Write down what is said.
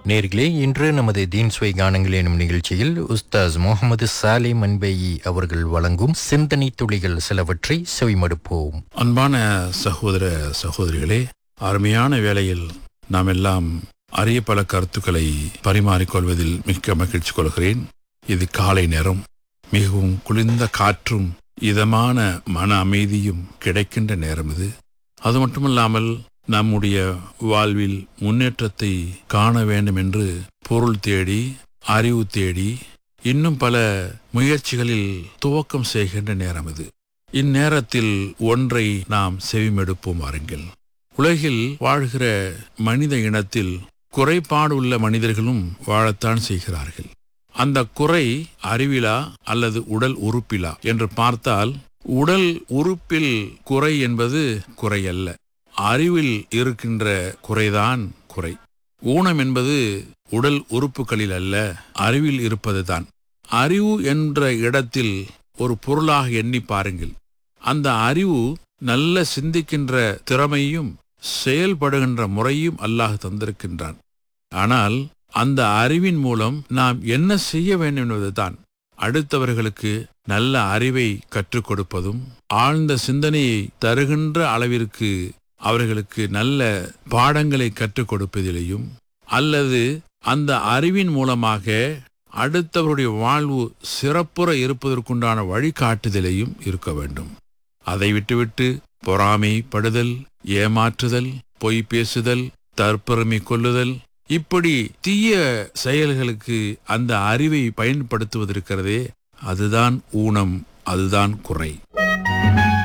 நேர்களே இன்று நமது தீன்ஸ்வை கானங்கள் எனும் நிகழ்ச்சியில் உஸ்தாஸ் முகமது சாலே மன்பேயி அவர்கள் வழங்கும் சிந்தனை துளிகள் சிலவற்றை செவிமடுப்போம் அன்பான சகோதர சகோதரிகளே அருமையான வேளையில் நாம் எல்லாம் அரிய பல கருத்துக்களை பரிமாறிக்கொள்வதில் மிக்க மகிழ்ச்சி கொள்கிறேன் இது காலை நேரம் மிகவும் குளிர்ந்த காற்றும் இதமான மன அமைதியும் கிடைக்கின்ற நேரம் இது அது மட்டுமல்லாமல் நம்முடைய வாழ்வில் முன்னேற்றத்தை காண வேண்டும் என்று பொருள் தேடி அறிவு தேடி இன்னும் பல முயற்சிகளில் துவக்கம் செய்கின்ற நேரம் இது இந்நேரத்தில் ஒன்றை நாம் செவிமெடுப்போம் வாருங்கள் உலகில் வாழ்கிற மனித இனத்தில் குறைபாடு உள்ள மனிதர்களும் வாழத்தான் செய்கிறார்கள் அந்த குறை அறிவிலா அல்லது உடல் உறுப்பிலா என்று பார்த்தால் உடல் உறுப்பில் குறை என்பது குறை அல்ல அறிவில் இருக்கின்ற குறைதான் குறை ஊனம் என்பது உடல் உறுப்புகளில் அல்ல அறிவில் இருப்பதுதான் அறிவு என்ற இடத்தில் ஒரு பொருளாக எண்ணி பாருங்கள் அந்த அறிவு நல்ல சிந்திக்கின்ற திறமையும் செயல்படுகின்ற முறையும் அல்லாஹ் தந்திருக்கின்றான் ஆனால் அந்த அறிவின் மூலம் நாம் என்ன செய்ய வேண்டும் என்பதுதான் அடுத்தவர்களுக்கு நல்ல அறிவை கற்றுக் கொடுப்பதும் ஆழ்ந்த சிந்தனையை தருகின்ற அளவிற்கு அவர்களுக்கு நல்ல பாடங்களை கற்றுக் கொடுப்பதிலேயும் அல்லது அந்த அறிவின் மூலமாக அடுத்தவருடைய வாழ்வு சிறப்புற இருப்பதற்குண்டான வழிகாட்டுதலையும் இருக்க வேண்டும் அதை விட்டுவிட்டு பொறாமைப்படுதல் ஏமாற்றுதல் பொய் பேசுதல் தற்பெருமை கொள்ளுதல் இப்படி தீய செயல்களுக்கு அந்த அறிவை பயன்படுத்துவதற்கிறதே அதுதான் ஊனம் அதுதான் குறை